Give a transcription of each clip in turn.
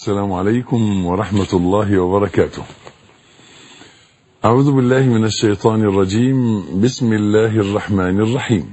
السلام عليكم ورحمة الله وبركاته أعوذ بالله من الشيطان الرجيم بسم الله الرحمن الرحيم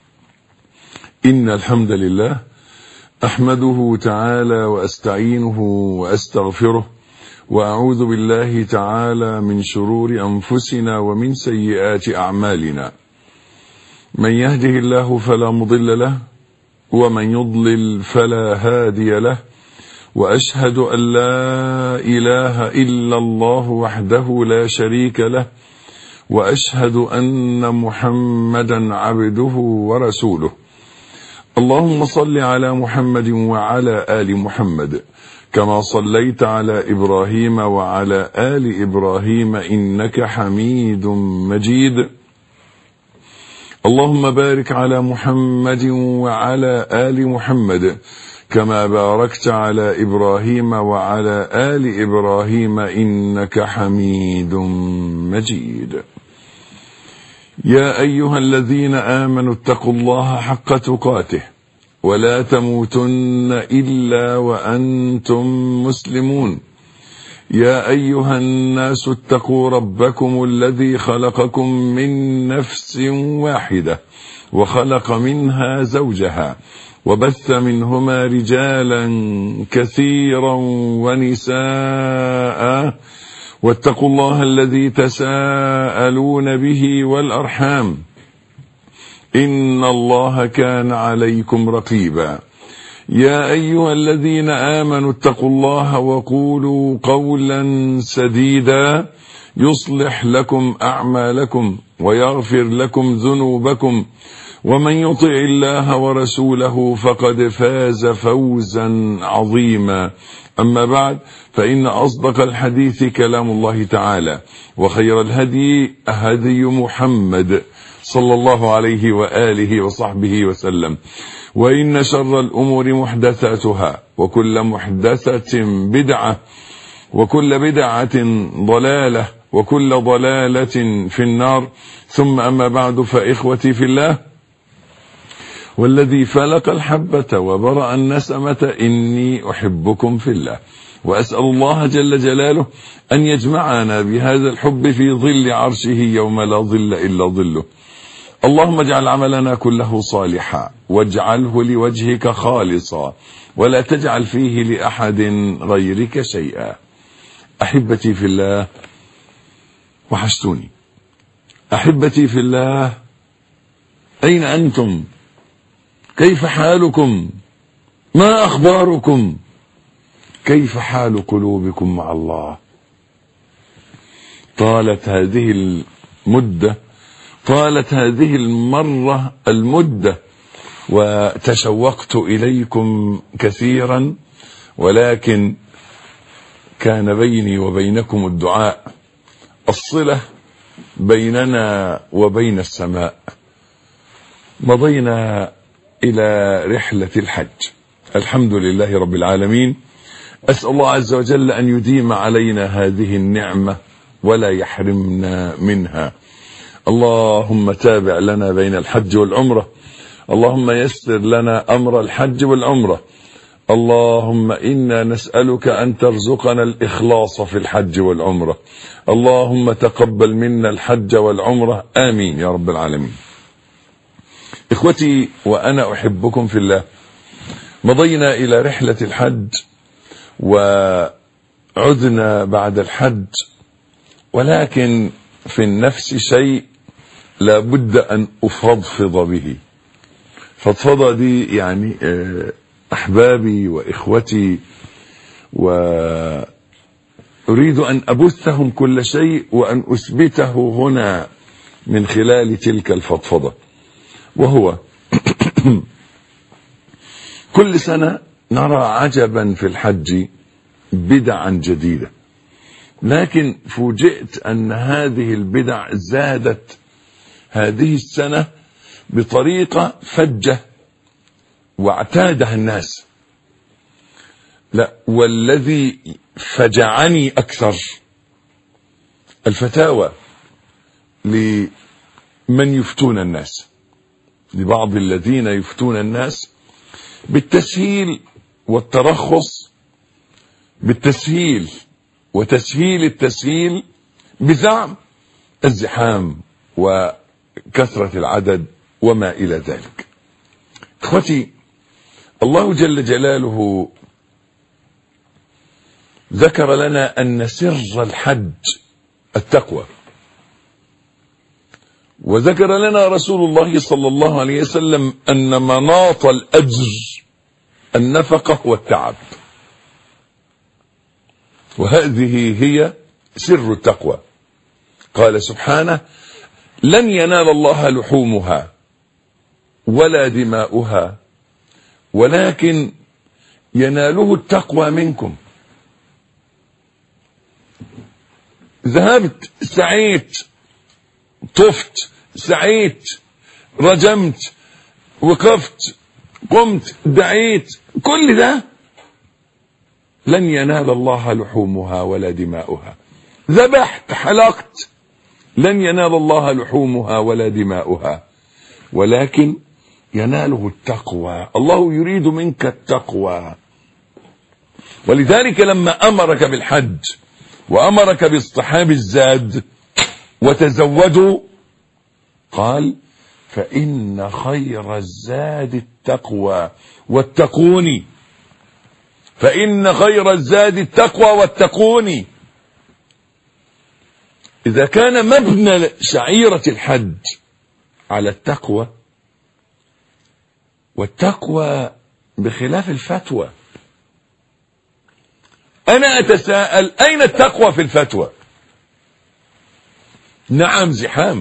إن الحمد لله أحمده تعالى وأستعينه وأستغفره وأعوذ بالله تعالى من شرور أنفسنا ومن سيئات أعمالنا من يهده الله فلا مضل له ومن يضلل فلا هادي له واشهد ان لا اله الا الله وحده لا شريك له واشهد ان محمدا عبده ورسوله اللهم صل على محمد وعلى ال محمد كما صليت على ابراهيم وعلى ال ابراهيم انك حميد مجيد اللهم بارك على محمد وعلى ال محمد كما باركت على ابراهيم وعلى ال ابراهيم انك حميد مجيد يا ايها الذين امنوا اتقوا الله حق تقاته ولا تموتن الا وانتم مسلمون يا ايها الناس اتقوا ربكم الذي خلقكم من نفس واحده وخلق منها زوجها وبث منهما رجالا كثيرا ونساء واتقوا الله الذي تساءلون به والارحام ان الله كان عليكم رقيبا يا ايها الذين امنوا اتقوا الله وقولوا قولا سديدا يصلح لكم اعمالكم ويغفر لكم ذنوبكم ومن يطع الله ورسوله فقد فاز فوزا عظيما اما بعد فان اصدق الحديث كلام الله تعالى وخير الهدي هدي محمد صلى الله عليه واله وصحبه وسلم وان شر الامور محدثاتها وكل محدثه بدعه وكل بدعه ضلاله وكل ضلاله في النار ثم اما بعد فاخوتي في الله والذي فلق الحبة وبرأ النسمة إني أحبكم في الله وأسأل الله جل جلاله أن يجمعنا بهذا الحب في ظل عرشه يوم لا ظل إلا ظله اللهم اجعل عملنا كله صالحا واجعله لوجهك خالصا ولا تجعل فيه لأحد غيرك شيئا أحبتي في الله وحشتوني أحبتي في الله أين أنتم كيف حالكم ما اخباركم كيف حال قلوبكم مع الله طالت هذه المده طالت هذه المره المده وتشوقت اليكم كثيرا ولكن كان بيني وبينكم الدعاء الصله بيننا وبين السماء مضينا الى رحله الحج الحمد لله رب العالمين اسال الله عز وجل ان يديم علينا هذه النعمه ولا يحرمنا منها اللهم تابع لنا بين الحج والعمره اللهم يسر لنا امر الحج والعمره اللهم انا نسالك ان ترزقنا الاخلاص في الحج والعمره اللهم تقبل منا الحج والعمره امين يا رب العالمين اخوتي وانا احبكم في الله مضينا الى رحله الحج وعدنا بعد الحج ولكن في النفس شيء لابد ان افضفض به فضفضه دي يعني احبابي واخوتي واريد ان ابثهم كل شيء وان اثبته هنا من خلال تلك الفضفضه وهو كل سنة نرى عجبا في الحج بدعا جديدة لكن فوجئت أن هذه البدع زادت هذه السنة بطريقة فجة واعتادها الناس لا والذي فجعني أكثر الفتاوى لمن يفتون الناس لبعض الذين يفتون الناس بالتسهيل والترخص بالتسهيل وتسهيل التسهيل بزعم الزحام وكثرة العدد وما إلى ذلك اخوتي الله جل جلاله ذكر لنا أن سر الحج التقوى وذكر لنا رسول الله صلى الله عليه وسلم أن مناط الأجر النفقة والتعب وهذه هي سر التقوى قال سبحانه لن ينال الله لحومها ولا دماؤها ولكن يناله التقوى منكم ذهبت سعيت طفت سعيت رجمت وقفت قمت دعيت كل ده لن ينال الله لحومها ولا دماؤها ذبحت حلقت لن ينال الله لحومها ولا دماؤها ولكن يناله التقوى الله يريد منك التقوى ولذلك لما أمرك بالحج وأمرك باصطحاب الزاد وتزودوا قال فإن خير الزاد التقوى واتقوني فإن خير الزاد التقوى واتقوني إذا كان مبنى شعيرة الحج على التقوى والتقوى بخلاف الفتوى أنا أتساءل أين التقوى في الفتوى نعم زحام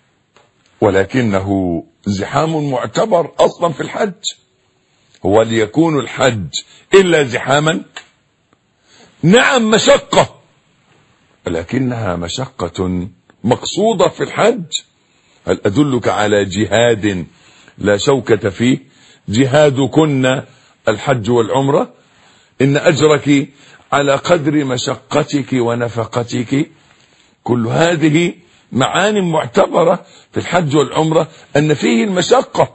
ولكنه زحام معتبر أصلا في الحج هو ليكون الحج إلا زحاما نعم مشقة ولكنها مشقة مقصودة في الحج هل أدلك على جهاد لا شوكة فيه جهادكن الحج والعمرة إن أجرك على قدر مشقتك ونفقتك كل هذه معان معتبرة في الحج والعمرة أن فيه المشقة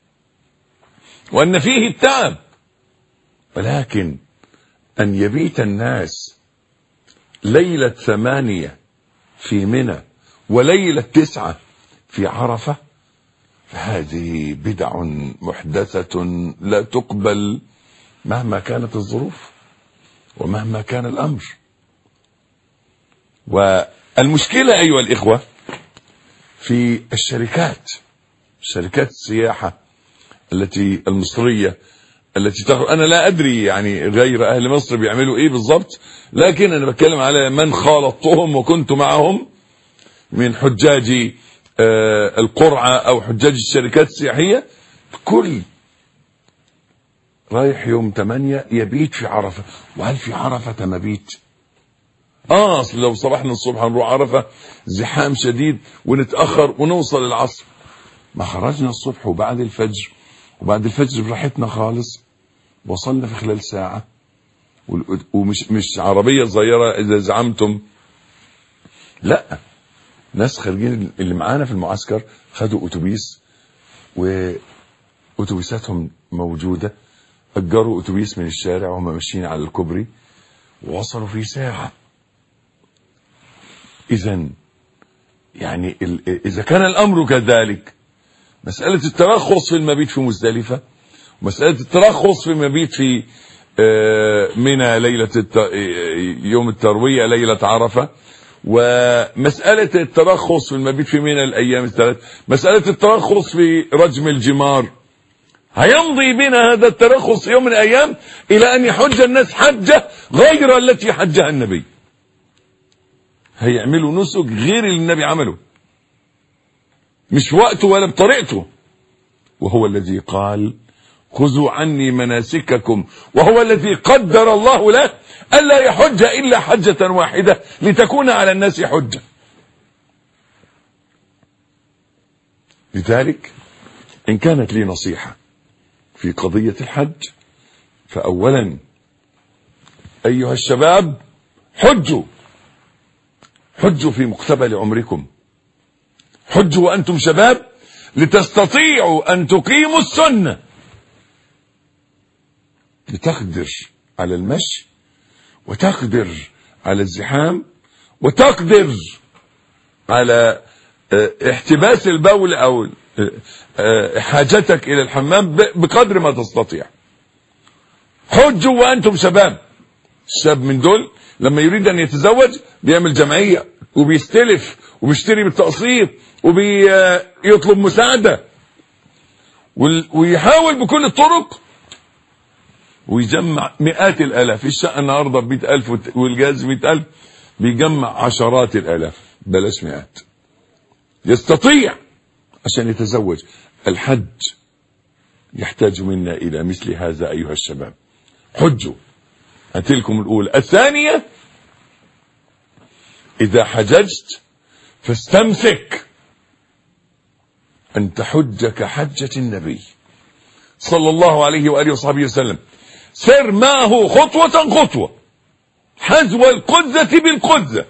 وأن فيه التعب ولكن أن يبيت الناس ليلة ثمانية في منى وليلة تسعة في عرفة فهذه بدع محدثة لا تقبل مهما كانت الظروف ومهما كان الأمر والمشكلة أيها الإخوة في الشركات شركات السياحة التي المصرية التي تخرج أنا لا أدري يعني غير أهل مصر بيعملوا إيه بالضبط لكن أنا بتكلم على من خالطتهم وكنت معهم من حجاج آه القرعة أو حجاج الشركات السياحية كل رايح يوم 8 يبيت في عرفة وهل في عرفة مبيت اه اصل لو صبحنا الصبح هنروح عرفة زحام شديد ونتأخر ونوصل العصر ما خرجنا الصبح وبعد الفجر وبعد الفجر براحتنا خالص وصلنا في خلال ساعة ومش مش عربية صغيرة إذا زعمتم لا ناس خارجين اللي معانا في المعسكر خدوا أتوبيس وأتوبيساتهم موجودة أجروا أتوبيس من الشارع وهم ماشيين على الكوبري ووصلوا في ساعة إذا يعني إذا كان الأمر كذلك مسألة الترخص في المبيت في مزدلفة ومسألة الترخص في المبيت في منى ليلة يوم التروية ليلة عرفة ومسألة الترخص في المبيت في منى الأيام الثلاث مسألة الترخص في رجم الجمار هيمضي بنا هذا الترخص يوم من الأيام إلى أن يحج الناس حجة غير التي حجها النبي هيعملوا نسك غير اللي النبي عمله مش وقته ولا بطريقته وهو الذي قال خذوا عني مناسككم وهو الذي قدر الله له ألا يحج إلا حجة واحدة لتكون على الناس حجة لذلك إن كانت لي نصيحة في قضية الحج فأولا أيها الشباب حجوا حجوا في مقتبل عمركم حجوا وأنتم شباب لتستطيعوا أن تقيموا السنة لتقدر على المشي وتقدر على الزحام وتقدر على اه، احتباس البول او اه، اه، حاجتك الى الحمام ب- بقدر ما تستطيع حجوا وانتم شباب الشاب من دول لما يريد ان يتزوج بيعمل جمعيه وبيستلف وبيشتري بالتقسيط وبيطلب مساعده وال- ويحاول بكل الطرق ويجمع مئات الالاف الشقه النهارده ب 100000 والت- والجهاز ب 100000 بيجمع عشرات الالاف بلاش مئات يستطيع عشان يتزوج الحج يحتاج منا الى مثل هذا ايها الشباب حجوا هاتلكم الاولى الثانيه اذا حججت فاستمسك ان تحج كحجه النبي صلى الله عليه واله وصحبه وسلم سر معه خطوه خطوه حذو القذة بالقذة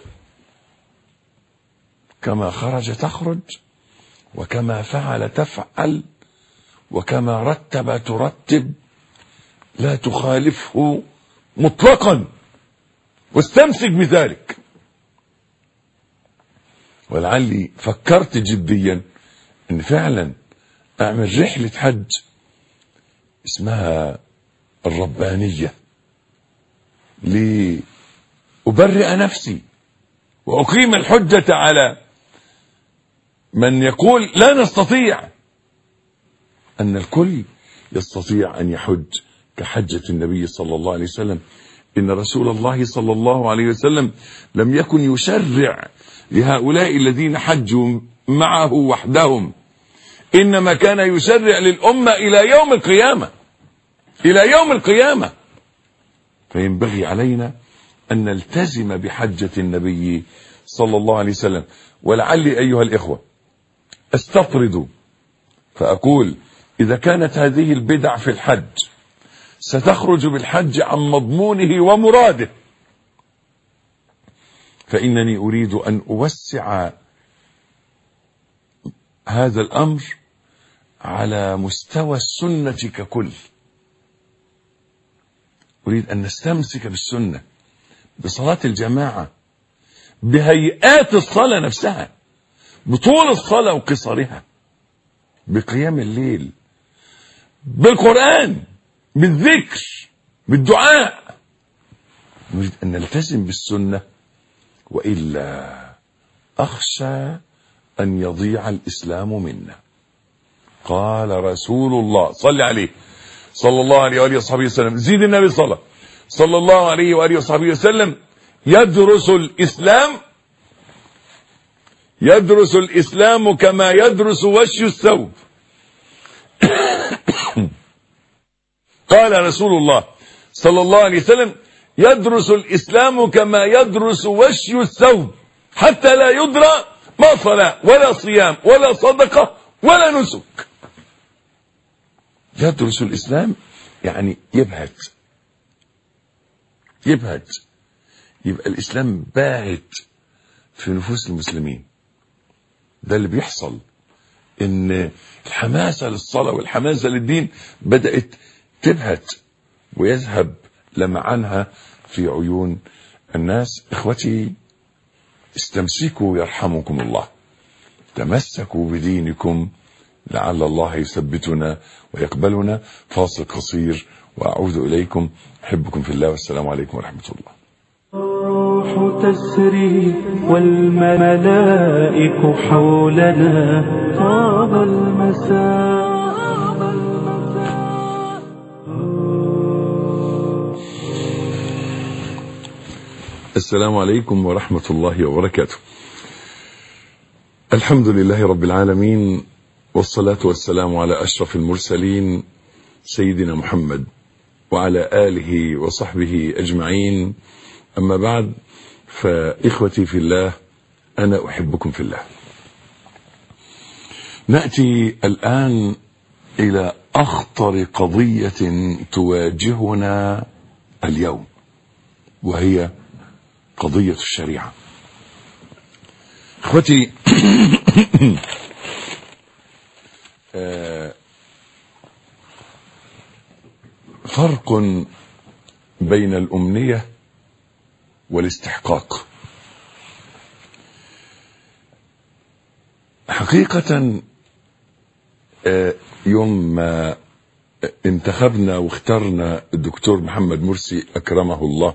كما خرج تخرج وكما فعل تفعل وكما رتب ترتب لا تخالفه مطلقا واستمسك بذلك ولعلي فكرت جديا ان فعلا اعمل رحلة حج اسمها الربانية لأبرئ نفسي وأقيم الحجة على من يقول لا نستطيع أن الكل يستطيع أن يحج كحجة النبي صلى الله عليه وسلم إن رسول الله صلى الله عليه وسلم لم يكن يشرع لهؤلاء الذين حجوا معه وحدهم إنما كان يشرع للأمة إلى يوم القيامة إلى يوم القيامة فينبغي علينا أن نلتزم بحجة النبي صلى الله عليه وسلم ولعلي أيها الإخوة استطرد فأقول إذا كانت هذه البدع في الحج ستخرج بالحج عن مضمونه ومراده فإنني أريد أن أوسع هذا الأمر على مستوى السنة ككل أريد أن نستمسك بالسنة بصلاة الجماعة بهيئات الصلاة نفسها بطول الصلاة وقصرها بقيام الليل بالقرآن بالذكر بالدعاء نريد أن نلتزم بالسنة وإلا أخشى أن يضيع الإسلام منا قال رسول الله صل عليه صلى الله عليه وآله وصحبه وسلم زيد النبي صلى صلى الله عليه وآله وصحبه وسلم يدرس الإسلام يدرس الإسلام كما يدرس وش الثوب قال رسول الله صلى الله عليه وسلم يدرس الإسلام كما يدرس وش الثوب حتى لا يدرى ما صلاة ولا صيام ولا صدقة ولا نسك يدرس الإسلام يعني يبهت يبهت يبقى الإسلام باهت في نفوس المسلمين ده اللي بيحصل ان الحماسة للصلاة والحماسة للدين بدأت تبهت ويذهب لمعانها في عيون الناس اخوتي استمسكوا يرحمكم الله تمسكوا بدينكم لعل الله يثبتنا ويقبلنا فاصل قصير واعود اليكم احبكم في الله والسلام عليكم ورحمه الله الروح تسري والملائك حولنا طاب المساء السلام عليكم ورحمة الله وبركاته. الحمد لله رب العالمين والصلاة والسلام على أشرف المرسلين سيدنا محمد وعلى آله وصحبه أجمعين أما بعد فإخوتي في الله أنا أحبكم في الله. نأتي الآن إلى أخطر قضية تواجهنا اليوم وهي قضية الشريعة اخوتي آه، فرق بين الأمنية والاستحقاق حقيقة آه، يوم ما انتخبنا واخترنا الدكتور محمد مرسي أكرمه الله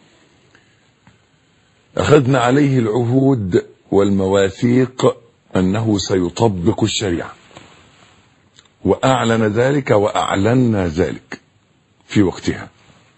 أخذنا عليه العهود والمواثيق أنه سيطبق الشريعة وأعلن ذلك وأعلنا ذلك في وقتها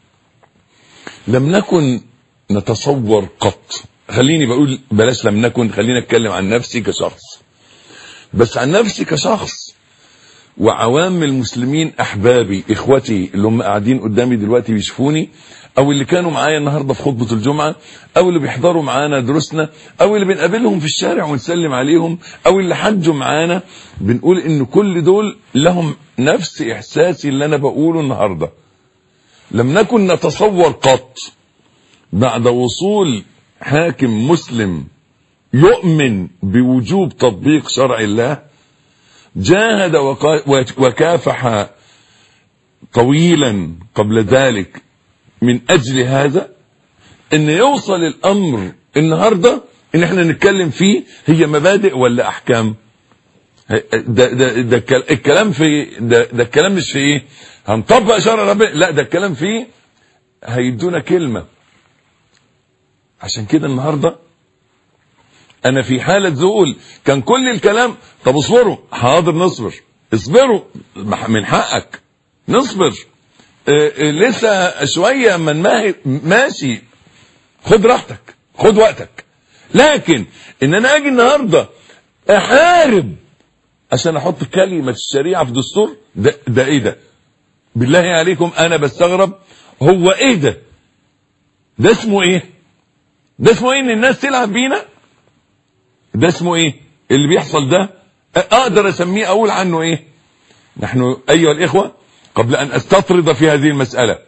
لم نكن نتصور قط خليني بقول بلاش لم نكن خليني اتكلم عن نفسي كشخص بس عن نفسي كشخص وعوام المسلمين احبابي اخوتي اللي هم قاعدين قدامي دلوقتي بيشوفوني او اللي كانوا معايا النهارده في خطبه الجمعه او اللي بيحضروا معانا دروسنا او اللي بنقابلهم في الشارع ونسلم عليهم او اللي حجوا معانا بنقول ان كل دول لهم نفس احساسي اللي انا بقوله النهارده لم نكن نتصور قط بعد وصول حاكم مسلم يؤمن بوجوب تطبيق شرع الله جاهد وقا- وكافح طويلا قبل ذلك من اجل هذا ان يوصل الامر النهارده ان احنا نتكلم فيه هي مبادئ ولا احكام ده ده ده الكل- الكلام في ده, ده الكلام مش في ايه هنطبق شرع ربنا لا ده الكلام فيه هيدونا كلمه عشان كده النهارده انا في حاله ذهول كان كل الكلام طب اصبروا حاضر نصبر اصبروا من حقك نصبر اه اه لسه شويه من ماهي ماشي خد راحتك خد وقتك لكن ان انا اجي النهارده احارب عشان احط كلمه الشريعه في دستور ده, ده ايه ده بالله عليكم انا بستغرب هو ايه ده ده اسمه ايه ده اسمه ايه ان الناس تلعب بينا ده اسمه ايه اللي بيحصل ده اقدر اسميه اقول عنه ايه نحن ايها الاخوه قبل ان استطرد في هذه المساله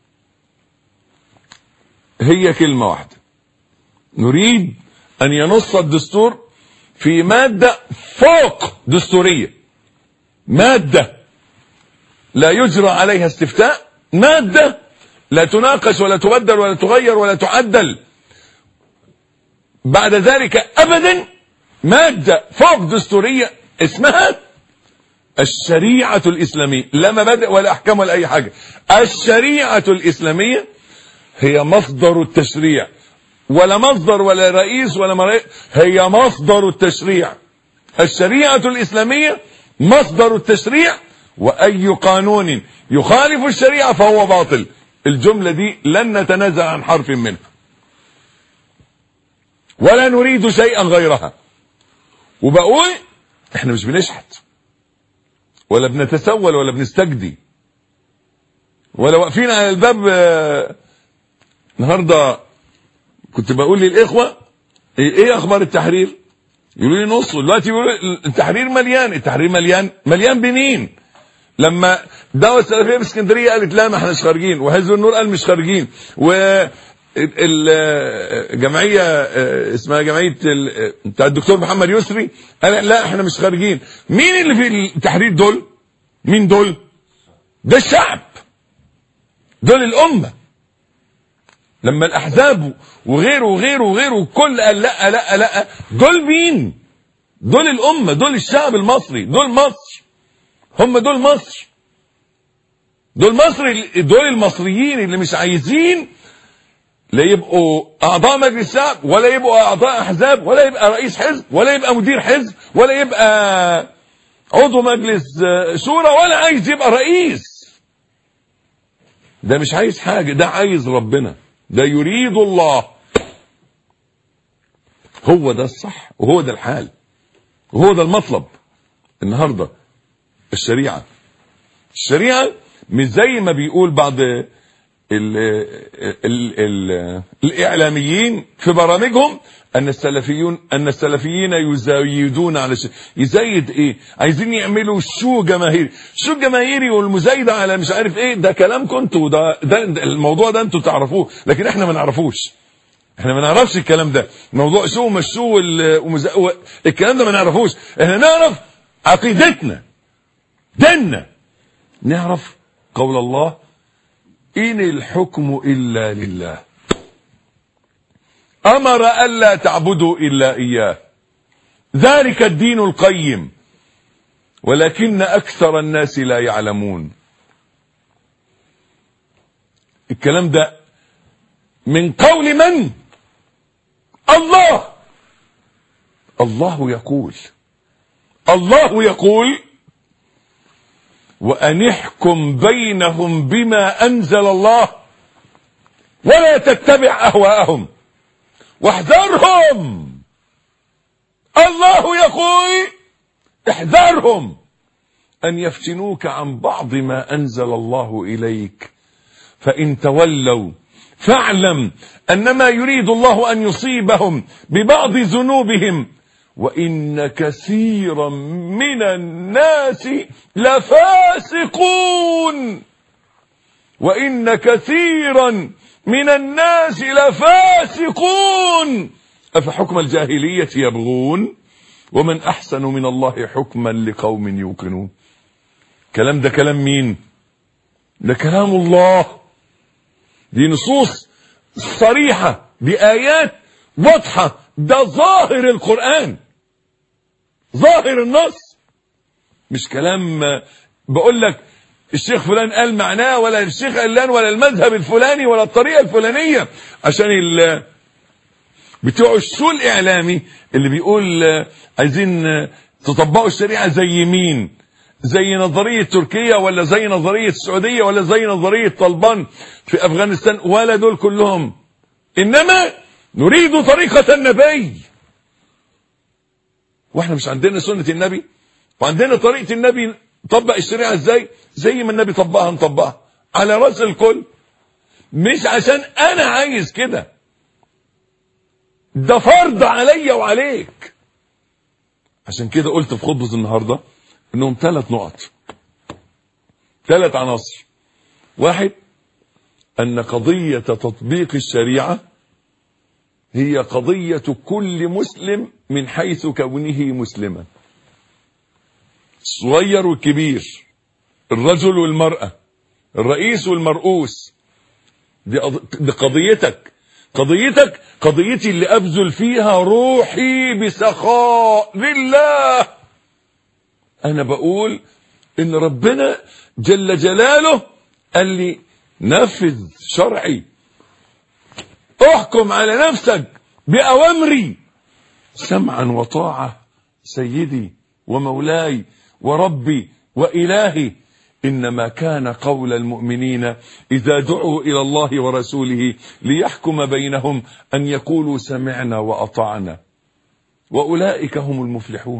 هي كلمه واحده نريد ان ينص الدستور في ماده فوق دستوريه ماده لا يجرى عليها استفتاء ماده لا تناقش ولا تبدل ولا تغير ولا تعدل بعد ذلك ابدا ماده فوق دستوريه اسمها الشريعه الاسلاميه لا مبادئ ولا احكام ولا اي حاجه الشريعه الاسلاميه هي مصدر التشريع ولا مصدر ولا رئيس ولا مرئيس هي مصدر التشريع الشريعه الاسلاميه مصدر التشريع واي قانون يخالف الشريعه فهو باطل الجمله دي لن نتنازع عن حرف منها ولا نريد شيئا غيرها وبقول احنا مش بنشحت ولا بنتسول ولا بنستجدي ولا واقفين على الباب آه، النهارده كنت بقول للاخوه ايه إيه اخبار التحرير يقولوا لي نص دلوقتي يقولوا التحرير مليان التحرير مليان مليان بمين لما دعوة السلفية في اسكندرية قالت لا ما احناش خارجين وحزب النور قال مش خارجين و الجمعية اسمها جمعية ال- بتاع الدكتور محمد يسري قال لا احنا مش خارجين مين اللي في التحرير دول مين دول ده الشعب دول الأمة لما الأحزاب وغيره وغيره وغيره كل قال لا لا لا دول مين دول الأمة دول الشعب المصري دول مصر هم دول مصر دول مصر دول المصريين اللي مش عايزين لا يبقوا اعضاء مجلس الشعب ولا يبقوا اعضاء احزاب ولا يبقى رئيس حزب ولا يبقى مدير حزب ولا يبقى عضو مجلس آه، شورى ولا عايز يبقى رئيس ده مش عايز حاجه ده عايز ربنا ده يريد الله هو ده الصح وهو ده الحال وهو ده المطلب النهارده الشريعه الشريعه مش زي ما بيقول بعض ال ال ال الاعلاميين في برامجهم ان السلفيون ان السلفيين يزايدون على شيء يزايد ايه عايزين يعملوا شو جماهيري شو جماهيري والمزايده على مش عارف ايه ده كلامكم انتوا ده, ده, ده الموضوع ده انتوا تعرفوه لكن احنا ما نعرفوش احنا ما نعرفش الكلام ده موضوع شو ومش شو وال- ومز... و... الكلام ده ما نعرفوش احنا نعرف عقيدتنا ديننا نعرف قول الله إن الحكم إلا لله امر الا تعبدوا الا اياه ذلك الدين القيم ولكن اكثر الناس لا يعلمون الكلام ده من قول من الله الله يقول الله يقول وأن احكم بينهم بما أنزل الله ولا تتبع أهواءهم واحذرهم الله يقول احذرهم أن يفتنوك عن بعض ما أنزل الله إليك فإن تولوا فاعلم أنما يريد الله أن يصيبهم ببعض ذنوبهم وإن كثيرا من الناس لفاسقون وإن كثيرا من الناس لفاسقون أفحكم الجاهلية يبغون ومن أحسن من الله حكما لقوم يوقنون كلام ده كلام مين ده كلام الله دي نصوص صريحة دي آيات واضحة ده ظاهر القرآن ظاهر النص مش كلام بقول لك الشيخ فلان قال معناه ولا الشيخ علان ولا المذهب الفلاني ولا الطريقة الفلانية عشان ال بتوع السوء الإعلامي اللي بيقول عايزين تطبقوا الشريعة زي مين زي نظرية تركيا ولا زي نظرية السعودية ولا زي نظرية طالبان في أفغانستان ولا دول كلهم إنما نريد طريقة النبي واحنا مش عندنا سنة النبي وعندنا طريقة النبي طبق الشريعة ازاي زي ما النبي طبقها نطبقها على رأس الكل مش عشان انا عايز كده ده فرض عليا وعليك عشان كده قلت في خطبة النهاردة انهم ثلاث نقط ثلاث عناصر واحد ان قضية تطبيق الشريعة هي قضية كل مسلم من حيث كونه مسلما الصغير والكبير الرجل والمرأة الرئيس والمرؤوس دي, قض... دي قضيتك قضيتك قضيتي اللي أبذل فيها روحي بسخاء لله أنا بقول إن ربنا جل جلاله قال لي نفذ شرعي احكم على نفسك بأوامري سمعا وطاعة سيدي ومولاي وربي وإلهي إنما كان قول المؤمنين إذا دعوا إلى الله ورسوله ليحكم بينهم أن يقولوا سمعنا وأطعنا وأولئك هم المفلحون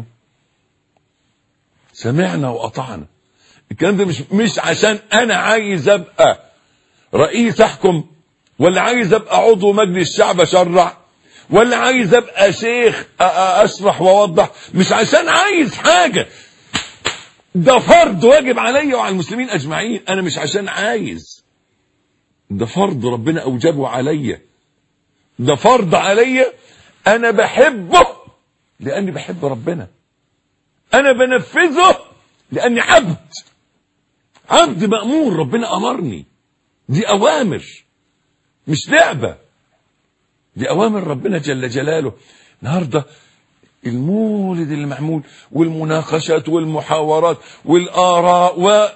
سمعنا وأطعنا الكلام ده مش, مش عشان أنا عايز أبقى رئيس أحكم ولا عايز أبقى عضو مجلس الشعب أشرع ولا عايز أبقى شيخ أشرح وأوضح مش عشان عايز حاجة ده فرض واجب عليا وعلى المسلمين اجمعين انا مش عشان عايز ده فرض ربنا اوجبه عليا ده فرض عليا انا بحبه لاني بحب ربنا انا بنفذه لاني عبد عبد مامور ربنا امرني دي اوامر مش لعبه دي اوامر ربنا جل جلاله النهارده المولد اللي معمول والمناقشات والمحاورات والآراء و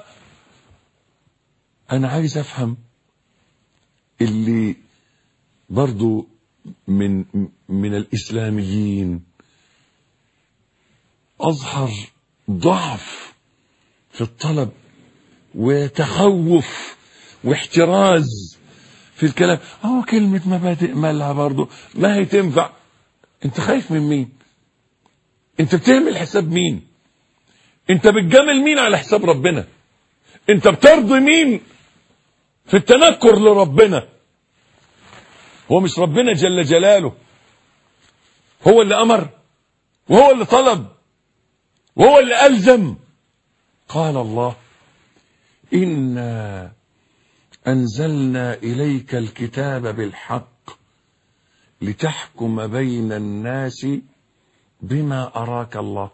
أنا عايز أفهم اللي برضو من من الإسلاميين أظهر ضعف في الطلب وتخوف واحتراز في الكلام هو كلمة مبادئ مالها برضو ما هي تنفع انت خايف من مين انت بتعمل حساب مين انت بتجامل مين على حساب ربنا انت بترضي مين في التنكر لربنا هو مش ربنا جل جلاله هو اللي امر وهو اللي طلب وهو اللي الزم قال الله انا انزلنا اليك الكتاب بالحق لتحكم بين الناس بما أراك الله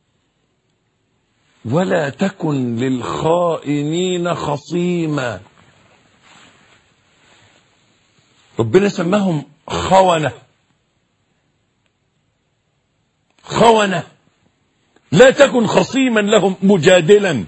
ولا تكن للخائنين خصيما ربنا سماهم خونة خونة لا تكن خصيما لهم مجادلا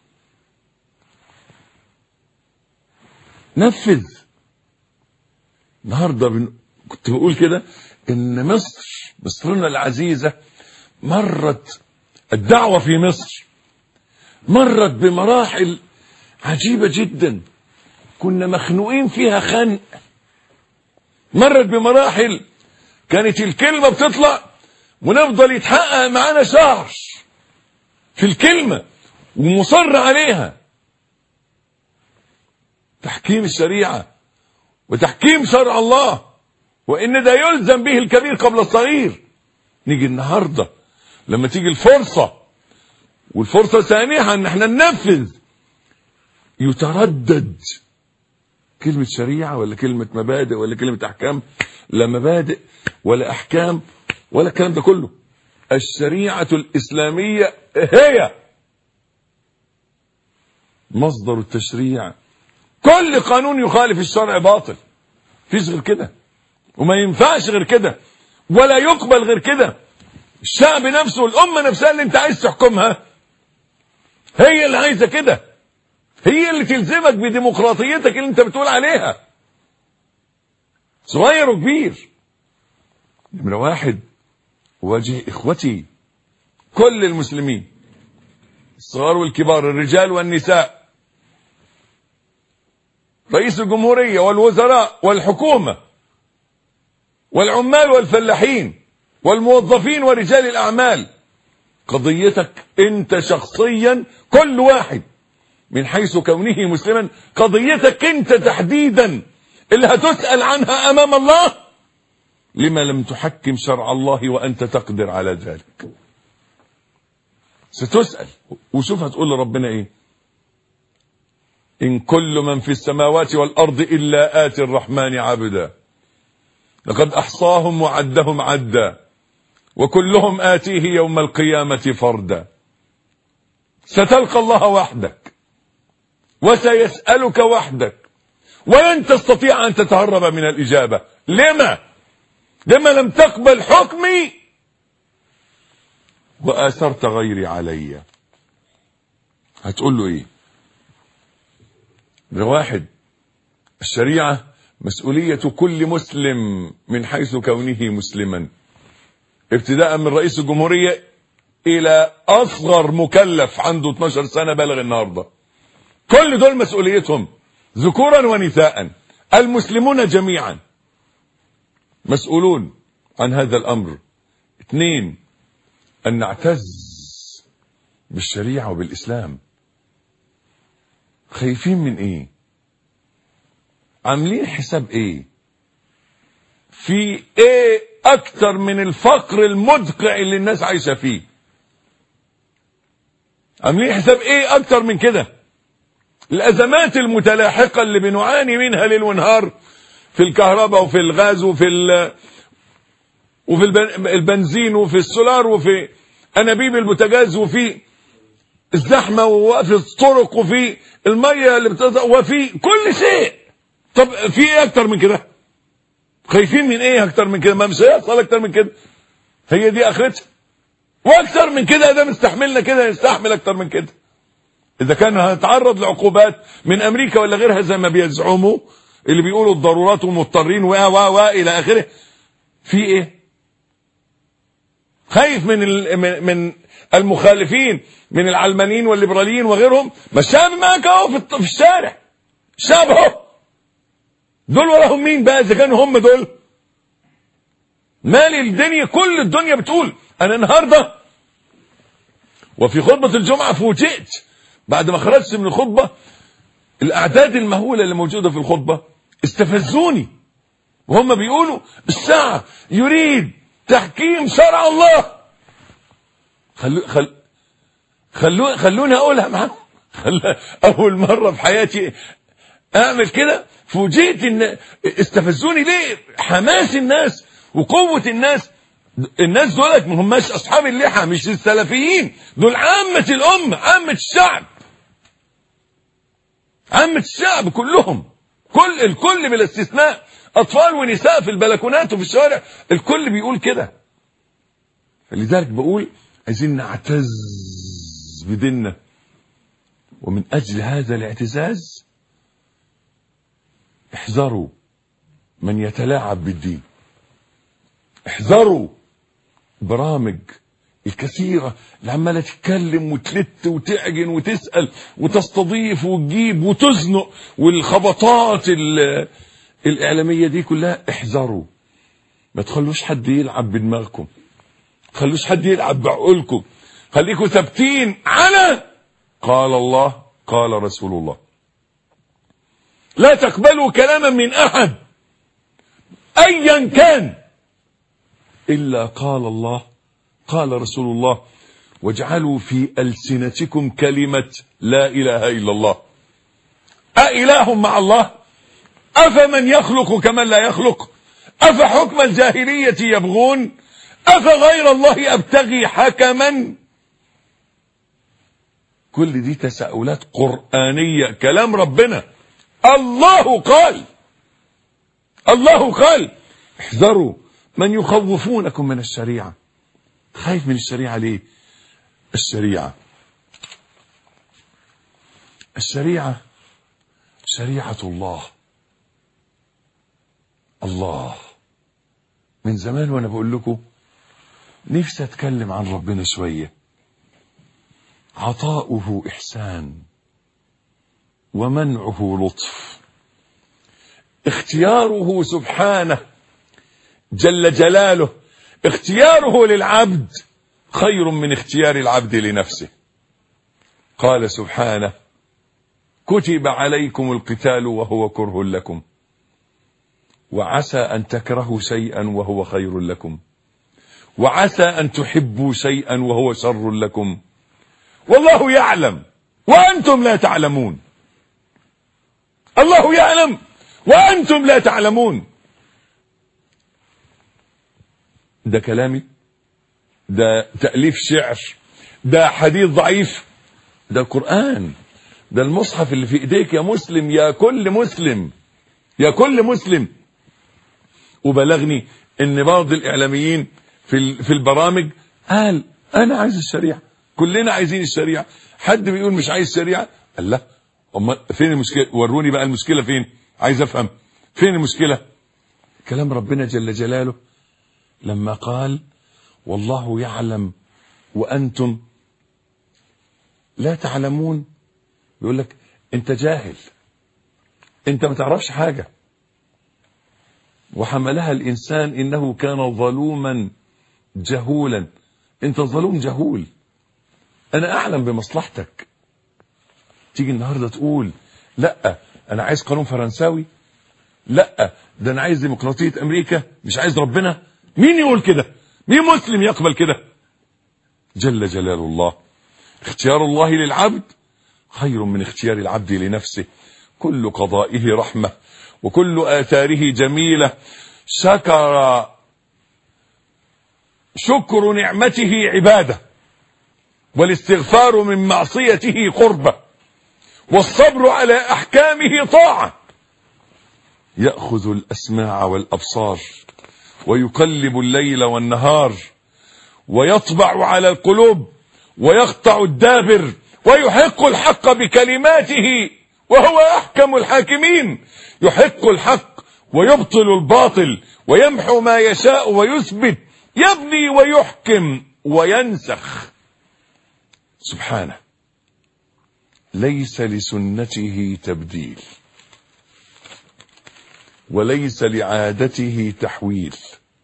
نفذ النهارده بن... كنت بقول كده ان مصر مصرنا العزيزه مرت الدعوه في مصر مرت بمراحل عجيبه جدا كنا مخنوقين فيها خنق مرت بمراحل كانت الكلمه بتطلع ونفضل يتحقق معانا شهر في الكلمه ومصر عليها تحكيم الشريعه وتحكيم شرع الله وان ده يلزم به الكبير قبل الصغير نيجي النهارده لما تيجي الفرصه والفرصه ثانيها ان احنا ننفذ يتردد كلمه شريعه ولا كلمه مبادئ ولا كلمه احكام لا مبادئ ولا احكام ولا الكلام ده كله الشريعه الاسلاميه هي مصدر التشريع كل قانون يخالف الشرع باطل فيش غير كده وما ينفعش غير كده ولا يقبل غير كده الشعب نفسه والأمة نفسها اللي انت عايز تحكمها هي اللي عايزة كده هي اللي تلزمك بديمقراطيتك اللي انت بتقول عليها صغير وكبير نمرة واحد واجه اخوتي كل المسلمين الصغار والكبار الرجال والنساء رئيس الجمهورية والوزراء والحكومة والعمال والفلاحين والموظفين ورجال الأعمال قضيتك أنت شخصيا كل واحد من حيث كونه مسلما قضيتك أنت تحديدا اللي هتسأل عنها أمام الله لما لم تحكم شرع الله وأنت تقدر على ذلك ستسأل وشوف هتقول لربنا إيه إن كل من في السماوات والأرض إلا آتي الرحمن عبدا لقد أحصاهم وعدهم عدا وكلهم آتيه يوم القيامة فردا ستلقى الله وحدك وسيسألك وحدك ولن تستطيع أن تتهرب من الإجابة لما لما لم تقبل حكمي وآثرت غيري علي هتقول له إيه ده واحد الشريعة مسؤولية كل مسلم من حيث كونه مسلما ابتداء من رئيس الجمهورية إلى أصغر مكلف عنده 12 سنة بلغ النهاردة كل دول مسؤوليتهم ذكورا ونساء المسلمون جميعا مسؤولون عن هذا الأمر اثنين أن نعتز بالشريعة وبالإسلام خايفين من ايه عاملين حساب ايه في ايه اكتر من الفقر المدقع اللي الناس عايشة فيه عاملين حساب ايه اكتر من كده الازمات المتلاحقة اللي بنعاني منها ليل ونهار في الكهرباء وفي الغاز وفي ال وفي البنزين وفي السولار وفي انابيب البوتاجاز وفي الزحمة وفي الطرق وفي المية اللي بتطلع وفي كل شيء طب في ايه اكتر من كده خايفين من ايه اكتر من كده ما مش هيحصل اكتر من كده هي دي اخرتها واكتر من كده ده مستحملنا كده يستحمل اكتر من كده اذا كان هنتعرض لعقوبات من امريكا ولا غيرها زي ما بيزعموا اللي بيقولوا الضرورات ومضطرين و و و الى اخره في ايه خايف من ال... من المخالفين من العلمانيين والليبراليين وغيرهم ما الشعب معاك اهو في الشارع الشعب اهو دول وراهم مين بقى اذا كانوا هم دول مالي الدنيا كل الدنيا بتقول انا النهارده وفي خطبة الجمعة فوجئت بعد ما خرجت من الخطبة الاعداد المهولة اللي موجودة في الخطبة استفزوني وهم بيقولوا الساعة يريد تحكيم شرع الله خلو خل خلو خلوني اقولها معاهم خل... اول مره في حياتي اعمل كده فوجئت ان استفزوني ليه حماس الناس وقوه الناس الناس دولت ما هماش اصحاب اللحى مش السلفيين دول عامه الامه عامه الشعب عامه الشعب كلهم كل الكل بلا استثناء اطفال ونساء في البلكونات وفي الشوارع الكل بيقول كده لذلك بقول عايزين نعتز بديننا ومن أجل هذا الاعتزاز احذروا من يتلاعب بالدين احذروا برامج الكثيرة اللي عمالة تتكلم وتلت وتعجن وتسأل وتستضيف وتجيب وتزنق والخبطات ال- الإعلامية دي كلها احذروا ما تخلوش حد يلعب بدماغكم ما تخلوش حد يلعب بعقولكم خليكم ثابتين على قال الله قال رسول الله لا تقبلوا كلاما من أحد أيا كان إلا قال الله قال رسول الله واجعلوا في ألسنتكم كلمة لا إله إلا الله أإله مع الله أفمن يخلق كمن لا يخلق أفحكم الجاهلية يبغون أفغير الله أبتغي حكما كل دي تساؤلات قرآنية كلام ربنا الله قال الله قال احذروا من يخوفونكم من الشريعة خايف من الشريعة ليه الشريعة الشريعة شريعة الله الله من زمان وانا بقول لكم نفسي اتكلم عن ربنا شوية عطاؤه احسان ومنعه لطف اختياره سبحانه جل جلاله اختياره للعبد خير من اختيار العبد لنفسه قال سبحانه كتب عليكم القتال وهو كره لكم وعسى أن تكرهوا شيئا وهو خير لكم وعسى أن تحبوا شيئا وهو شر لكم والله يعلم وأنتم لا تعلمون الله يعلم وأنتم لا تعلمون ده كلامي ده تأليف شعر ده حديث ضعيف ده القرآن ده المصحف اللي في ايديك يا مسلم يا كل مسلم يا كل مسلم وبلغني ان بعض الاعلاميين في ال- في البرامج قال انا عايز الشريعه كلنا عايزين الشريعه حد بيقول مش عايز الشريعه قال لا امال فين المشكله وروني بقى المشكله فين عايز افهم فين المشكله كلام ربنا جل جلاله لما قال والله يعلم وانتم لا تعلمون يقول لك انت جاهل انت ما تعرفش حاجه وحملها الانسان انه كان ظلوما جهولا انت ظلوم جهول انا اعلم بمصلحتك تيجي النهارده تقول لا انا عايز قانون فرنساوي لا ده انا عايز ديمقراطيه امريكا مش عايز ربنا مين يقول كده مين مسلم يقبل كده جل جلال الله اختيار الله للعبد خير من اختيار العبد لنفسه كل قضائه رحمه وكل آثاره جميلة شكر شكر نعمته عبادة والاستغفار من معصيته قربة والصبر على أحكامه طاعة يأخذ الأسماع والأبصار ويقلب الليل والنهار ويطبع على القلوب ويقطع الدابر ويحق الحق بكلماته وهو أحكم الحاكمين يحق الحق ويبطل الباطل ويمحو ما يشاء ويثبت يبني ويحكم وينسخ سبحانه ليس لسنته تبديل وليس لعادته تحويل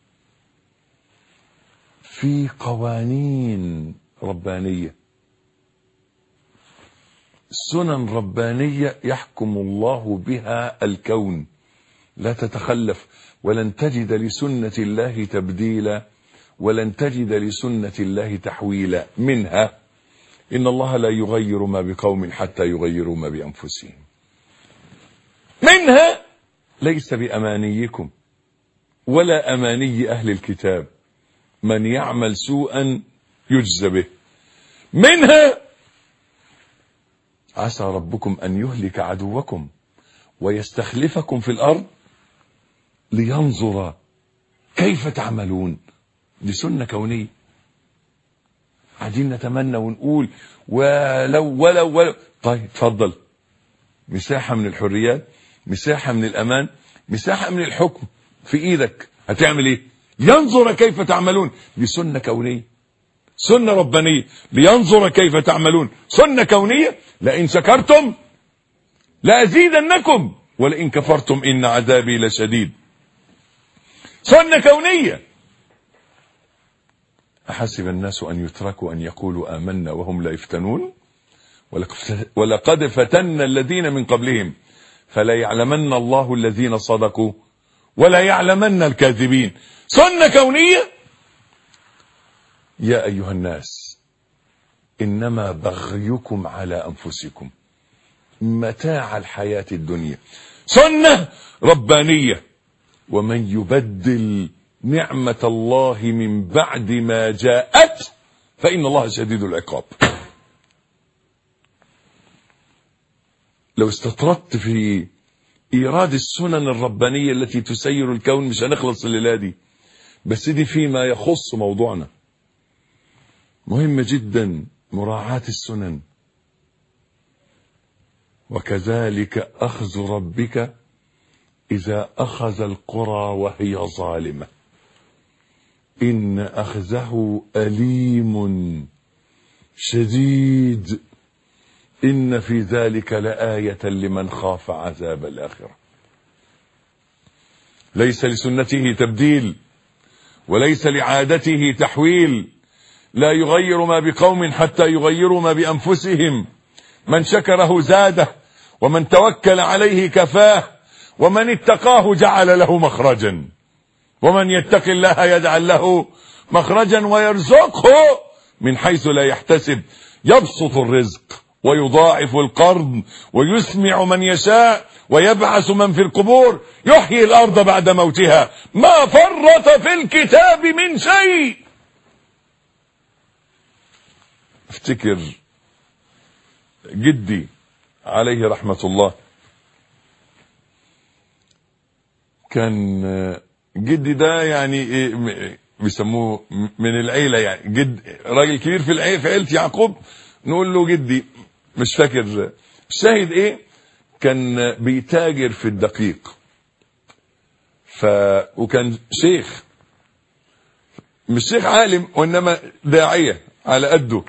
في قوانين ربانيه سنن ربانية يحكم الله بها الكون لا تتخلف ولن تجد لسنة الله تبديلا ولن تجد لسنة الله تحويلا منها إن الله لا يغير ما بقوم حتى يغيروا ما بأنفسهم منها ليس بأمانيكم ولا أماني أهل الكتاب من يعمل سوءا يجزى به منها عسى ربكم أن يهلك عدوكم ويستخلفكم في الأرض لينظر كيف تعملون دي سنة كونية قاعدين نتمنى ونقول ولو ولو ولو طيب اتفضل مساحة من الحريات مساحة من الأمان مساحة من الحكم في إيدك هتعمل إيه ينظر كيف تعملون دي سنة كونية سنة ربانية لينظر كيف تعملون سنة كونية لئن شكرتم لأزيدنكم ولئن كفرتم إن عذابي لشديد سنة كونية أحسب الناس أن يتركوا أن يقولوا آمنا وهم لا يفتنون ولقد فتنا الذين من قبلهم فلا يعلمن الله الذين صدقوا ولا يعلمن الكاذبين سنة كونية يا أيها الناس إنما بغيكم على أنفسكم متاع الحياة الدنيا سنة ربانية ومن يبدل نعمة الله من بعد ما جاءت فإن الله شديد العقاب لو استطردت في إيراد السنن الربانية التي تسير الكون مش هنخلص الليلة دي بس دي فيما يخص موضوعنا مهمة جدا مراعاة السنن وكذلك أخذ ربك إذا أخذ القرى وهي ظالمة إن أخذه أليم شديد إن في ذلك لآية لمن خاف عذاب الآخرة ليس لسنته تبديل وليس لعادته تحويل لا يغير ما بقوم حتى يغيروا ما بأنفسهم من شكره زاده ومن توكل عليه كفاه ومن اتقاه جعل له مخرجا ومن يتق الله يجعل له مخرجا ويرزقه من حيث لا يحتسب يبسط الرزق ويضاعف القرض ويسمع من يشاء ويبعث من في القبور يحيي الأرض بعد موتها ما فرط في الكتاب من شيء افتكر جدي عليه رحمة الله كان جدي ده يعني ايه بيسموه من العيلة يعني جد راجل كبير في العيلة في عيلة يعقوب نقول له جدي مش فاكر الشاهد ايه كان بيتاجر في الدقيق ف وكان شيخ مش شيخ عالم وانما داعية على قده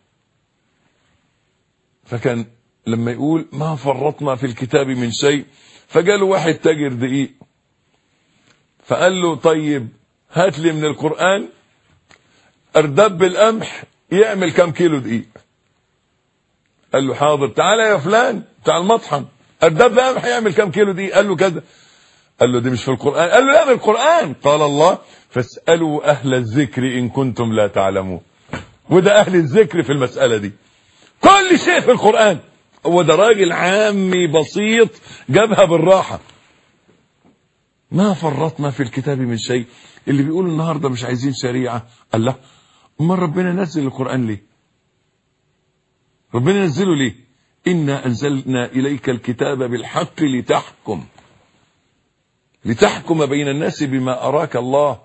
فكان لما يقول ما فرطنا في الكتاب من شيء فجاله واحد تاجر دقيق فقال له طيب هات لي من القرآن اردب القمح يعمل كم كيلو دقيق قال له حاضر تعالى يا فلان بتاع المطحن اردب قمح يعمل كم كيلو دقيق قال له كذا قال له دي مش في القرآن قال له لا من القرآن قال الله فاسألوا أهل الذكر إن كنتم لا تعلمون وده أهل الذكر في المسألة دي كل شيء في القرآن هو ده راجل عامي بسيط جابها بالراحة ما فرطنا في الكتاب من شيء اللي بيقول النهاردة مش عايزين شريعة قال لا امال ربنا نزل القرآن ليه ربنا نزله ليه إنا أنزلنا إليك الكتاب بالحق لتحكم لتحكم بين الناس بما أراك الله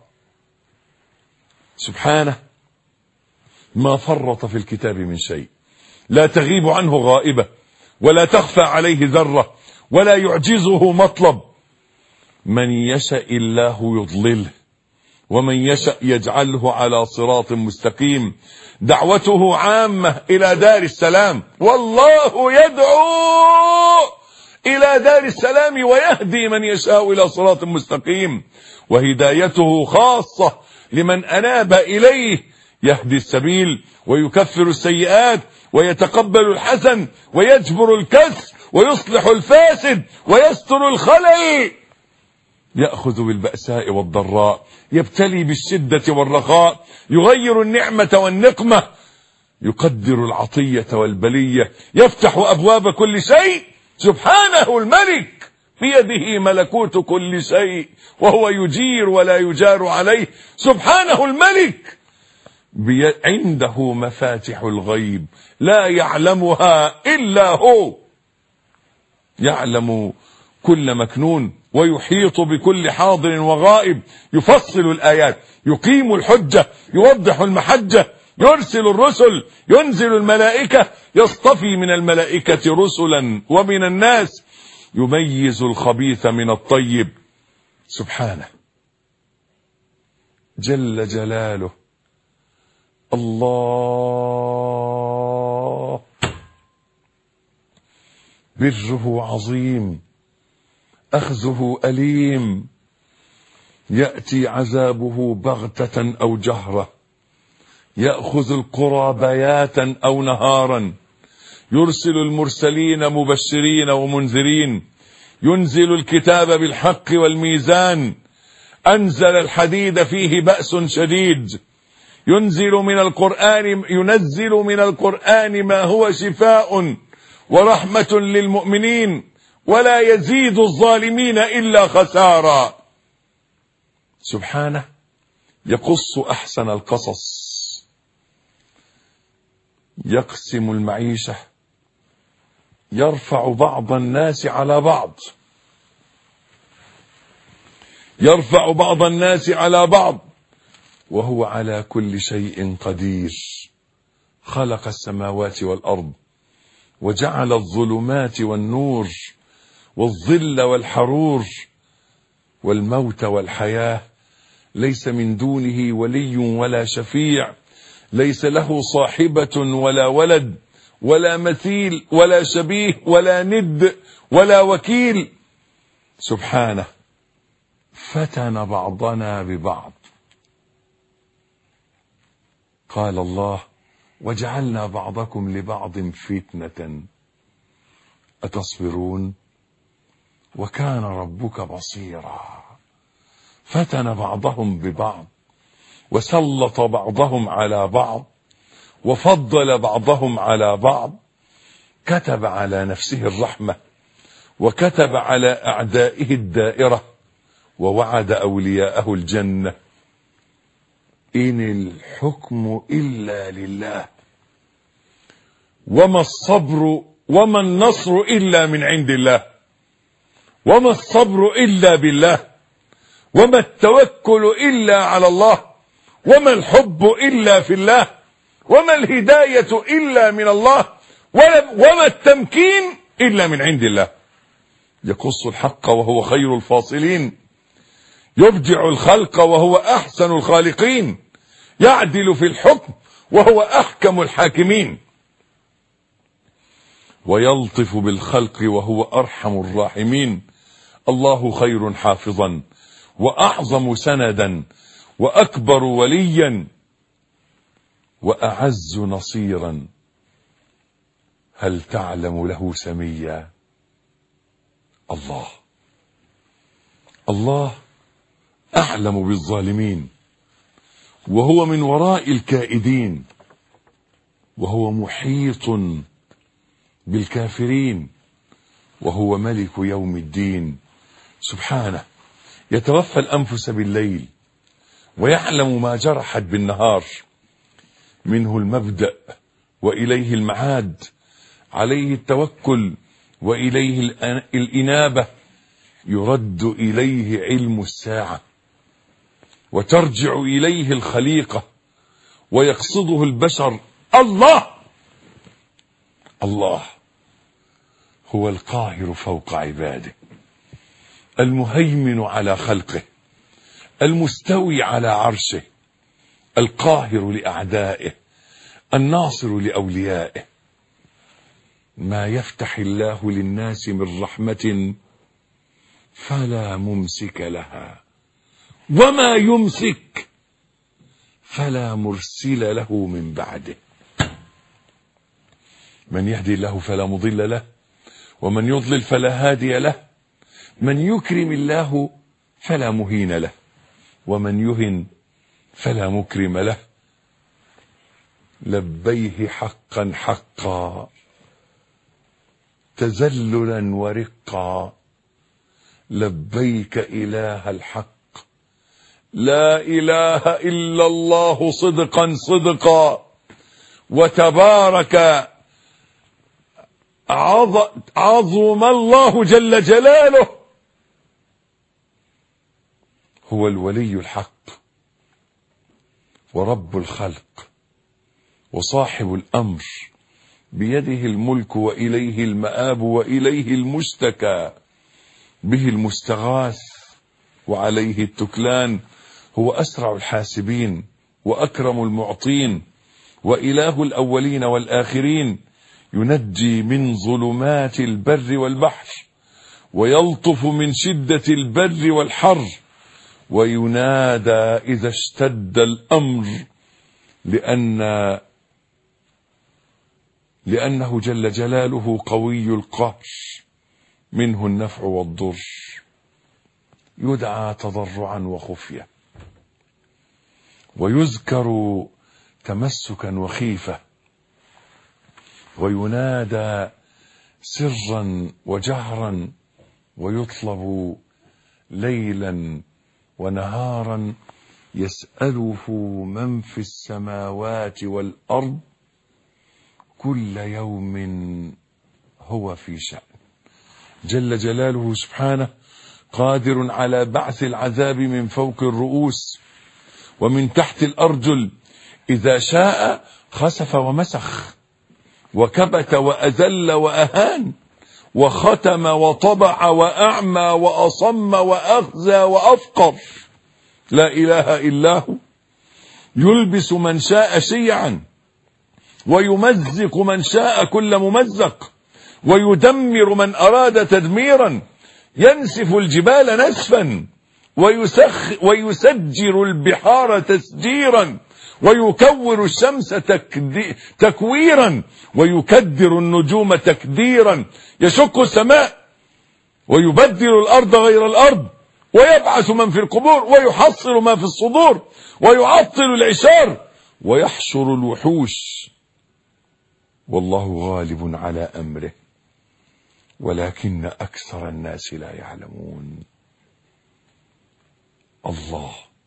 سبحانه ما فرط في الكتاب من شيء لا تغيب عنه غائبة ولا تخفى عليه ذرة ولا يعجزه مطلب من يشاء الله يضلله ومن يشاء يجعله على صراط مستقيم دعوته عامة إلى دار السلام والله يدعو إلى دار السلام ويهدي من يشاء إلى صراط مستقيم وهدايته خاصة لمن أناب إليه يهدي السبيل ويكفر السيئات ويتقبل الحسن ويجبر الكسر ويصلح الفاسد ويستر الخلل يأخذ بالبأساء والضراء يبتلي بالشدة والرخاء يغير النعمة والنقمة يقدر العطية والبلية يفتح أبواب كل شيء سبحانه الملك بيده ملكوت كل شيء وهو يجير ولا يجار عليه سبحانه الملك بي... عنده مفاتح الغيب لا يعلمها إلا هو يعلم كل مكنون ويحيط بكل حاضر وغائب يفصل الآيات يقيم الحجة يوضح المحجة يرسل الرسل ينزل الملائكة يصطفي من الملائكة رسلا ومن الناس يميز الخبيث من الطيب سبحانه جل جلاله الله بره عظيم أخذه أليم يأتي عذابه بغتة أو جهرة يأخذ القرى بياتا أو نهارا يرسل المرسلين مبشرين ومنذرين ينزل الكتاب بالحق والميزان أنزل الحديد فيه بأس شديد ينزل من القرآن ينزل من القرآن ما هو شفاء ورحمة للمؤمنين ولا يزيد الظالمين إلا خسارا سبحانه يقص أحسن القصص يقسم المعيشة يرفع بعض الناس على بعض يرفع بعض الناس على بعض وهو على كل شيء قدير خلق السماوات والأرض وجعل الظلمات والنور والظل والحرور والموت والحياة ليس من دونه ولي ولا شفيع ليس له صاحبة ولا ولد ولا مثيل ولا شبيه ولا ند ولا وكيل سبحانه فتن بعضنا ببعض قال الله وجعلنا بعضكم لبعض فتنة أتصبرون وكان ربك بصيرا فتن بعضهم ببعض وسلط بعضهم على بعض وفضل بعضهم على بعض كتب على نفسه الرحمة وكتب على أعدائه الدائرة ووعد أولياءه الجنة إن الحكم إلا لله وما الصبر وما النصر إلا من عند الله وما الصبر إلا بالله وما التوكل إلا على الله وما الحب إلا في الله وما الهداية إلا من الله وما التمكين إلا من عند الله يقص الحق وهو خير الفاصلين يبدع الخلق وهو أحسن الخالقين يعدل في الحكم وهو أحكم الحاكمين ويلطف بالخلق وهو أرحم الراحمين الله خير حافظا وأعظم سندا وأكبر وليا وأعز نصيرا هل تعلم له سميا الله الله أعلم بالظالمين وهو من وراء الكائدين وهو محيط بالكافرين وهو ملك يوم الدين سبحانه يتوفى الأنفس بالليل ويعلم ما جرحت بالنهار منه المبدأ وإليه المعاد عليه التوكل وإليه الإنابة يرد إليه علم الساعة وترجع إليه الخليقة ويقصده البشر الله الله هو القاهر فوق عباده المهيمن على خلقه المستوي على عرشه القاهر لأعدائه الناصر لأوليائه ما يفتح الله للناس من رحمة فلا ممسك لها وما يمسك فلا مرسل له من بعده من يهدي الله فلا مضل له ومن يضلل فلا هادي له من يكرم الله فلا مهين له ومن يهن فلا مكرم له لبيه حقا حقا تذللا ورقا لبيك إله الحق لا إله إلا الله صدقا صدقا وتبارك عظم الله جل جلاله هو الولي الحق ورب الخلق وصاحب الأمر بيده الملك وإليه المآب وإليه المشتكى به المستغاث وعليه التكلان هو أسرع الحاسبين وأكرم المعطين وإله الأولين والآخرين ينجي من ظلمات البر والبحر ويلطف من شدة البر والحر وينادى إذا اشتد الأمر لأن لأنه جل جلاله قوي القهر منه النفع والضر يدعى تضرعا وخفية ويذكر تمسكا وخيفة وينادى سرا وجهرا ويطلب ليلا ونهارا يسأله من في السماوات والأرض كل يوم هو في شأن جل جلاله سبحانه قادر على بعث العذاب من فوق الرؤوس ومن تحت الأرجل إذا شاء خسف ومسخ وكبت وأذل وأهان وختم وطبع وأعمى وأصم وأخزى وأفقر لا إله إلا هو يلبس من شاء شيعا ويمزق من شاء كل ممزق ويدمر من أراد تدميرا ينسف الجبال نسفا ويسخ ويسجر البحار تسجيرا ويكور الشمس تكدي تكويرا ويكدر النجوم تكديرا يشق السماء ويبدل الأرض غير الأرض ويبعث من في القبور ويحصل ما في الصدور ويعطل العشار ويحشر الوحوش والله غالب على أمره ولكن أكثر الناس لا يعلمون الله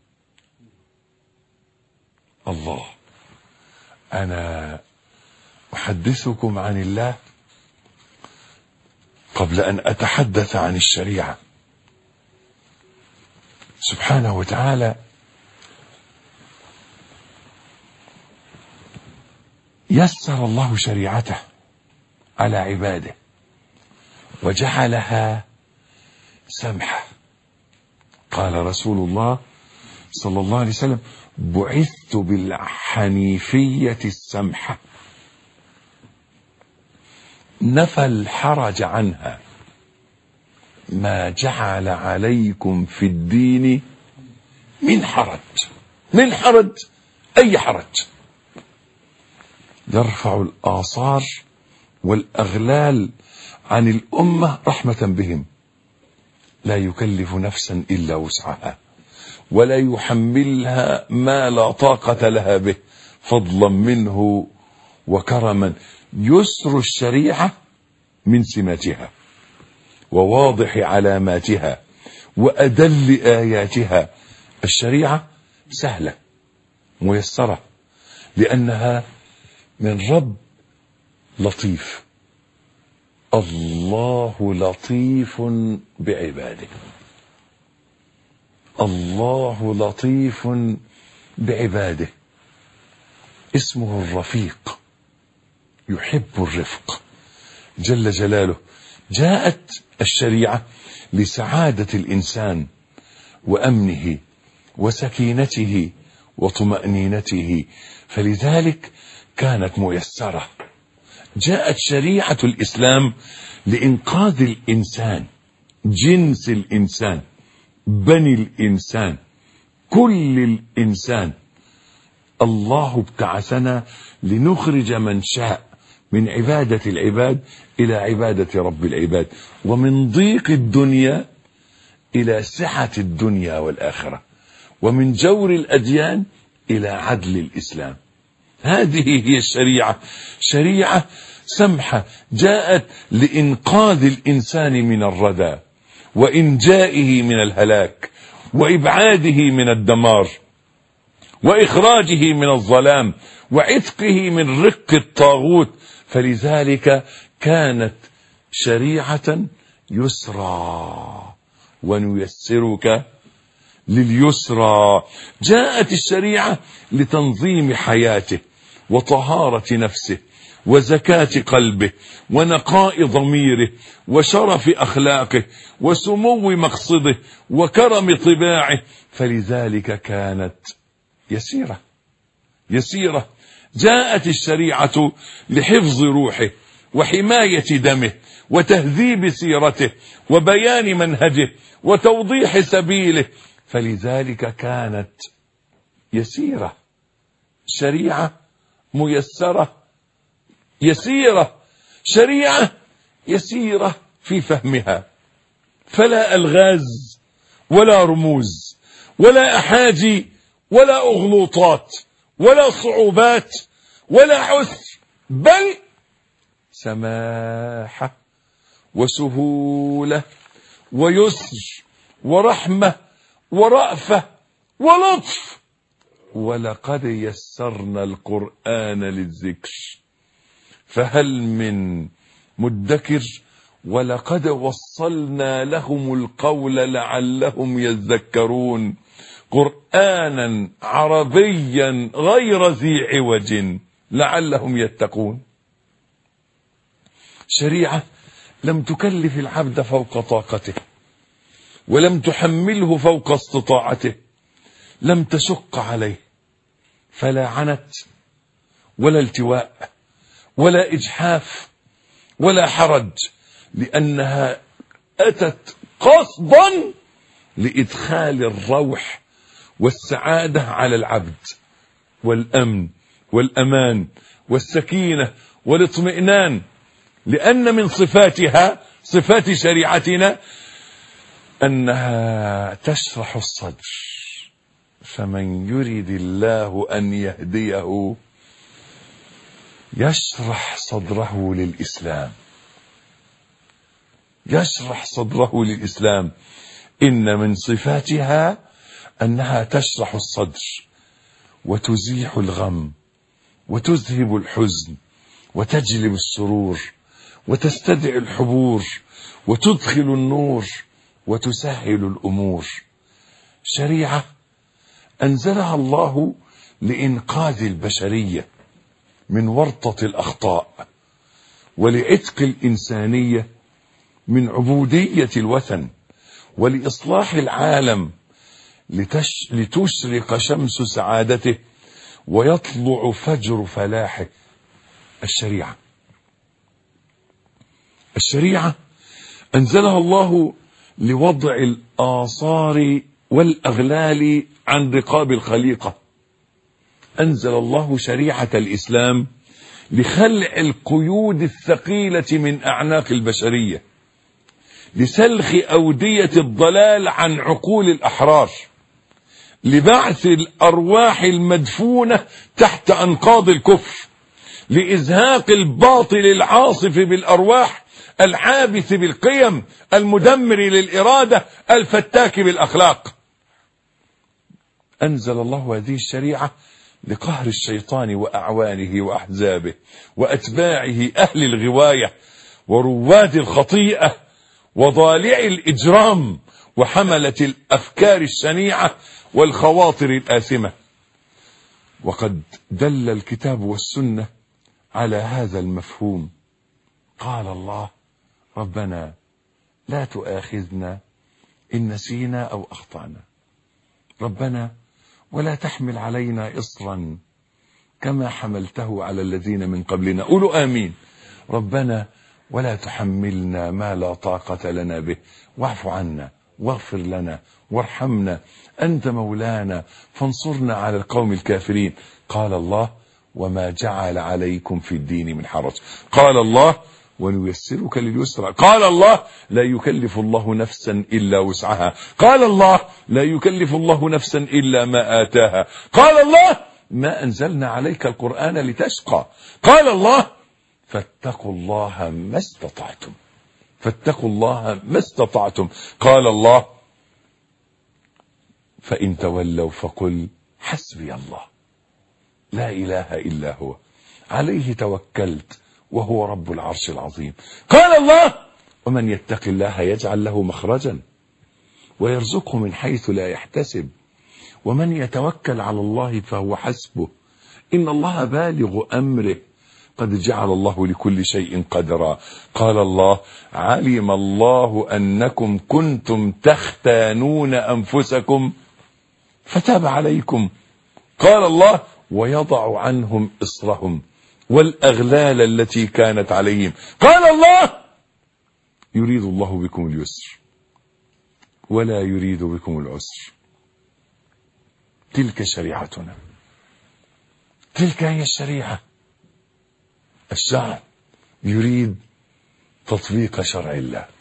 الله أنا أحدثكم عن الله قبل أن أتحدث عن الشريعة سبحانه وتعالى يسر الله شريعته على عباده وجعلها سمحة قال رسول الله صلى الله عليه وسلم بعثت بالحنيفية السمحة نفى الحرج عنها ما جعل عليكم في الدين من حرج من حرج أي حرج يرفع الآثار والأغلال عن الأمة رحمة بهم لا يكلف نفسا إلا وسعها ولا يحملها ما لا طاقة لها به فضلا منه وكرما يسر الشريعة من سماتها وواضح علاماتها وأدل آياتها الشريعة سهلة ميسرة لأنها من رب لطيف الله لطيف بعباده الله لطيف بعباده اسمه الرفيق يحب الرفق جل جلاله جاءت الشريعة لسعادة الإنسان وأمنه وسكينته وطمأنينته فلذلك كانت ميسرة جاءت شريعة الإسلام لإنقاذ الإنسان جنس الإنسان بني الإنسان كل الإنسان الله ابتعثنا لنخرج من شاء من عبادة العباد إلى عبادة رب العباد ومن ضيق الدنيا إلى سعة الدنيا والآخرة ومن جور الأديان إلى عدل الإسلام هذه هي الشريعة شريعة سمحة جاءت لإنقاذ الإنسان من الردى وإنجائه من الهلاك وإبعاده من الدمار وإخراجه من الظلام وعتقه من رق الطاغوت فلذلك كانت شريعة يسرى ونيسرك لليسرى جاءت الشريعة لتنظيم حياته وطهارة نفسه وزكاة قلبه ونقاء ضميره وشرف أخلاقه وسمو مقصده وكرم طباعه فلذلك كانت يسيرة يسيرة جاءت الشريعة لحفظ روحه وحماية دمه وتهذيب سيرته وبيان منهجه وتوضيح سبيله فلذلك كانت يسيرة شريعة ميسرة يسيرة شريعة يسيرة في فهمها فلا ألغاز ولا رموز ولا أحاجي ولا أغلوطات ولا صعوبات ولا عسر بل سماحة وسهولة ويسر ورحمة ورأفة ولطف ولقد يسرنا القرآن للذكر فهل من مدكر ولقد وصلنا لهم القول لعلهم يذكرون قرآنا عربيا غير ذي عوج لعلهم يتقون شريعة لم تكلف العبد فوق طاقته ولم تحمله فوق استطاعته لم تشق عليه فلا عنت ولا التواء ولا إجحاف ولا حرج لأنها أتت قصدا لإدخال الروح والسعادة على العبد والأمن والأمان والسكينة والاطمئنان لأن من صفاتها صفات شريعتنا أنها تشرح الصدر فمن يريد الله أن يهديه يشرح صدره للإسلام يشرح صدره للإسلام إن من صفاتها أنها تشرح الصدر وتزيح الغم وتذهب الحزن وتجلب السرور وتستدعي الحبور وتدخل النور وتسهل الأمور شريعة أنزلها الله لإنقاذ البشرية من ورطة الأخطاء ولعتق الإنسانية من عبودية الوثن ولإصلاح العالم لتش لتشرق شمس سعادته ويطلع فجر فلاحه الشريعة الشريعة أنزلها الله لوضع الآثار والأغلال عن رقاب الخليقة أنزل الله شريعة الإسلام لخلع القيود الثقيلة من أعناق البشرية لسلخ أودية الضلال عن عقول الأحرار لبعث الأرواح المدفونة تحت أنقاض الكفر لإزهاق الباطل العاصف بالأرواح العابث بالقيم المدمر للإرادة الفتاك بالأخلاق أنزل الله هذه الشريعة لقهر الشيطان وأعوانه وأحزابه وأتباعه أهل الغواية ورواد الخطيئة وضالع الإجرام وحملة الأفكار الشنيعة والخواطر الآثمة وقد دل الكتاب والسنة على هذا المفهوم قال الله ربنا لا تؤاخذنا إن نسينا أو أخطأنا ربنا ولا تحمل علينا إصرا كما حملته على الذين من قبلنا قولوا آمين ربنا ولا تحملنا ما لا طاقة لنا به واعف عنا واغفر لنا وارحمنا أنت مولانا فانصرنا على القوم الكافرين قال الله وما جعل عليكم في الدين من حرج قال الله ونيسرك لليسرى قال الله لا يكلف الله نفسا إلا وسعها قال الله لا يكلف الله نفسا إلا ما آتاها قال الله ما أنزلنا عليك القرآن لتشقى قال الله فاتقوا الله ما استطعتم فاتقوا الله ما استطعتم قال الله فإن تولوا فقل حسبي الله لا إله إلا هو عليه توكلت وهو رب العرش العظيم قال الله ومن يتق الله يجعل له مخرجا ويرزقه من حيث لا يحتسب ومن يتوكل على الله فهو حسبه إن الله بالغ أمره قد جعل الله لكل شيء قدرا قال الله علم الله أنكم كنتم تختانون أنفسكم فتاب عليكم قال الله ويضع عنهم إصرهم والأغلال التي كانت عليهم قال الله يريد الله بكم اليسر ولا يريد بكم العسر تلك شريعتنا تلك هي الشريعة الشرع يريد تطبيق شرع الله